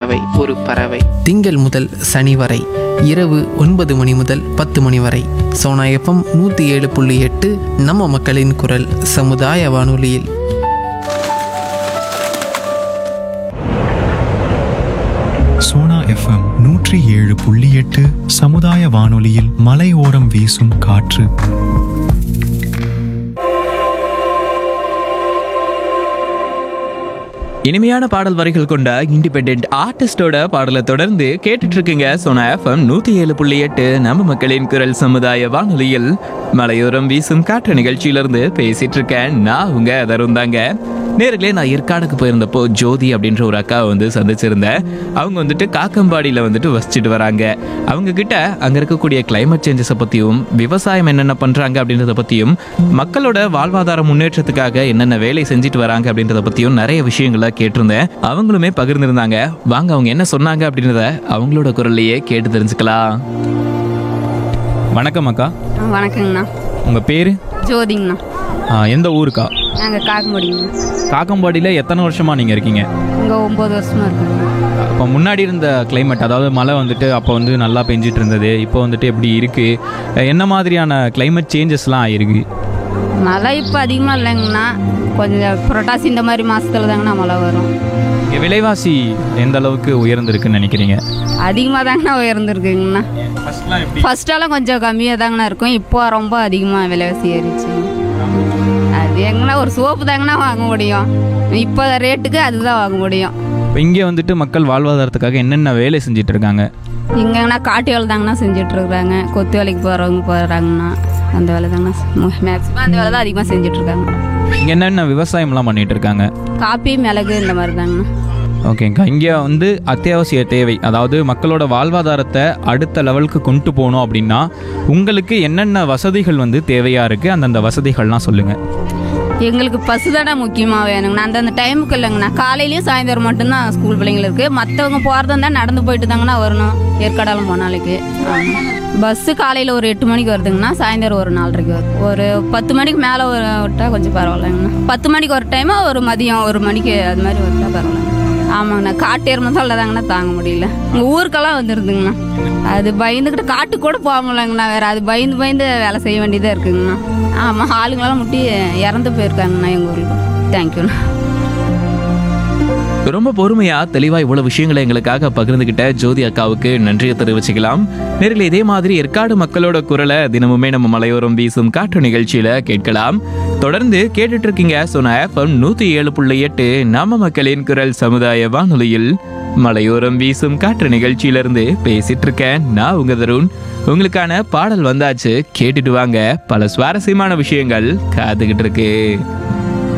பறவை ஒரு பறவை திங்கள் முதல் சனி வரை இரவு ஒன்பது மணி முதல் பத்து மணி வரை சோனா எஃப்எம் நூற்றி ஏழு புள்ளி எட்டு நம்ம மக்களின் குரல் சமுதாய வானொலியில் சோனா எஃப்எம் நூற்றி ஏழு புள்ளி எட்டு சமுதாய வானொலியில் மலையோரம் வீசும் காற்று இனிமையான பாடல் வரிகள் கொண்ட இண்டிபெண்ட் ஆர்டிஸ்டோட பாடலை தொடர்ந்து கேட்டுட்டு இருக்கீங்க சோனா எஃப்எம் நூத்தி ஏழு புள்ளி எட்டு நம்ம மக்களின் குரல் சமுதாய வானொலியில் மலையோரம் வீசும் காற்று நிகழ்ச்சியிலிருந்து பேசிட்டு இருக்கேன் நான் உங்க தருண் தாங்க நேர்களே நான் ஏற்காடுக்கு போயிருந்தப்போ ஜோதி அப்படின்ற ஒரு அக்காவை வந்து சந்திச்சிருந்தேன் அவங்க வந்துட்டு காக்கம்பாடியில் வந்துட்டு வசிச்சுட்டு வராங்க அவங்க கிட்ட அங்க இருக்கக்கூடிய கிளைமேட் சேஞ்சஸை பத்தியும் விவசாயம் என்னென்ன பண்றாங்க அப்படின்றத பத்தியும் மக்களோட வாழ்வாதார முன்னேற்றத்துக்காக என்னென்ன வேலை செஞ்சுட்டு வராங்க அப்படின்றத பத்தியும் நிறைய விஷயங்களை கேட்டிருந்தேன் அவங்களுமே பகிர்ந்திருந்தாங்க வாங்க அவங்க என்ன சொன்னாங்க அப்படின்றத அவங்களோட குரல்லையே கேட்டு தெரிஞ்சுக்கலாம் வணக்கம் அக்கா வணக்கங்கண்ணா உங்கள் பேர் ஜோதிங்கண்ணா எந்த ஊருக்கா நாங்கள் காக்கமுடிங்கண்ணா காக்கம்பாடியில் எத்தனை வருஷமாக நீங்கள் இருக்கீங்க இங்கே ஒம்பது வருஷமா இருக்குங்கண்ணா அப்போ முன்னாடி இருந்த climate அதாவது மழை வந்துட்டு அப்போ வந்து நல்லா பெஞ்சிட்டு இருந்தது இப்போ வந்துட்டு எப்படி இருக்குது என்ன மாதிரியான climate சேஞ்சஸ்லாம் ஆயிருக்கு மழை இப்போ அதிகமாக இல்லைங்கண்ணா கொஞ்சம் புரட்டாசி இந்த மாதிரி மாதத்துல தாங்கண்ணா மழை வரும் இங்க விலைவாசி எந்த அளவுக்கு உயர்ந்திருக்குன்னு நினைக்கிறீங்க அதிகமாக தாங்கண்ணா உயர்ந்துருக்குங்கண்ணா ஃபர்ஸ்டெல்லாம் கொஞ்சம் கம்மியாக தாங்கண்ணா இருக்கும் இப்போ ரொம்ப அதிகமாக விலைவாசி ஏறிச்சு அது எங்கண்ணா ஒரு சோப்பு தாங்கண்ணா வாங்க முடியும் இப்போ ரேட்டுக்கு அதுதான் வாங்க முடியும் இப்போ இங்கே வந்துட்டு மக்கள் வாழ்வாதாரத்துக்காக என்னென்ன வேலை செஞ்சுட்டு இருக்காங்க இங்கேங்கண்ணா காட்டு வேலை தாங்கண்ணா செஞ்சுட்டு இருக்கிறாங்க கொத்து வேலைக்கு போகிறவங்க போகிறாங்கண்ணா அந்த வேலை தாங்கண்ணா மேக்ஸிமம் அந்த வேலை தான் அதிகமாக செஞ்சுட்ருக்காங்க இங்கே என்னென்ன விவசாயம்லாம் பண்ணிட்டு இருக்காங்க காப்பி மிளகு இந்த மாதிரி தாங்கண்ணா ஓகேங்கக்கா இங்கே வந்து அத்தியாவசிய தேவை அதாவது மக்களோட வாழ்வாதாரத்தை அடுத்த லெவலுக்கு கொண்டு போகணும் அப்படின்னா உங்களுக்கு என்னென்ன வசதிகள் வந்து தேவையாக இருக்குது அந்தந்த வசதிகள்லாம் சொல்லுங்கள் எங்களுக்கு பசு தானே முக்கியமாக வேணுங்கண்ணா அந்தந்த டைமுக்கு இல்லைங்கண்ணா காலையிலயும் சாயந்தரம் மட்டும்தான் ஸ்கூல் பிள்ளைங்களுக்கு மற்றவங்க போகிறதா இருந்தால் நடந்து போயிட்டு தாங்கண்ணா வரணும் ஏற்காடாலும் போனாலுக்கு பஸ்ஸு காலையில் ஒரு எட்டு மணிக்கு வருதுங்கண்ணா சாயந்தரம் ஒரு நாலரைக்கு வருது ஒரு பத்து மணிக்கு மேலே விட்டால் கொஞ்சம் பரவாயில்லைங்கண்ணா பத்து மணிக்கு ஒரு டைமு ஒரு மதியம் ஒரு மணிக்கு அது மாதிரி விட்டால் பரவாயில்ல ஆமாங்கண்ணா காட்டு எருமை தான் தாங்கண்ணா தாங்க முடியல உங்கள் ஊருக்கெல்லாம் வந்துருதுங்கண்ணா அது பயந்துக்கிட்டு காட்டுக்கு கூட போக முடியலங்கண்ணா வேற அது பயந்து பயந்து வேலை செய்ய வேண்டியதாக இருக்குங்கண்ணா ஆமாம் ஆளுங்களெல்லாம் முட்டி இறந்து போயிருக்காங்கண்ணா எங்கள் ஊருக்கு தேங்க்யூண்ணா ரொம்ப பொறுமையா தெளிவா இவ்வளவு விஷயங்களை எங்களுக்காக பகிர்ந்துகிட்ட ஜோதி அக்காவுக்கு நன்றியை தெரிவிச்சுக்கலாம் நேரில் இதே மாதிரி ஏற்காடு மக்களோட குரலை தினமுமே நம்ம மலையோரம் வீசும் காற்று நிகழ்ச்சியில கேட்கலாம் தொடர்ந்து கேட்டுட்டு இருக்கீங்க சொன்ன எஃப்எம் நூத்தி ஏழு புள்ளி எட்டு நம்ம மக்களின் குரல் சமுதாய வானொலியில் மலையோரம் வீசும் காற்று நிகழ்ச்சியிலிருந்து பேசிட்டு இருக்கேன் நான் உங்க தருண் உங்களுக்கான பாடல் வந்தாச்சு கேட்டுட்டு வாங்க பல சுவாரஸ்யமான விஷயங்கள் காத்துக்கிட்டு இருக்கு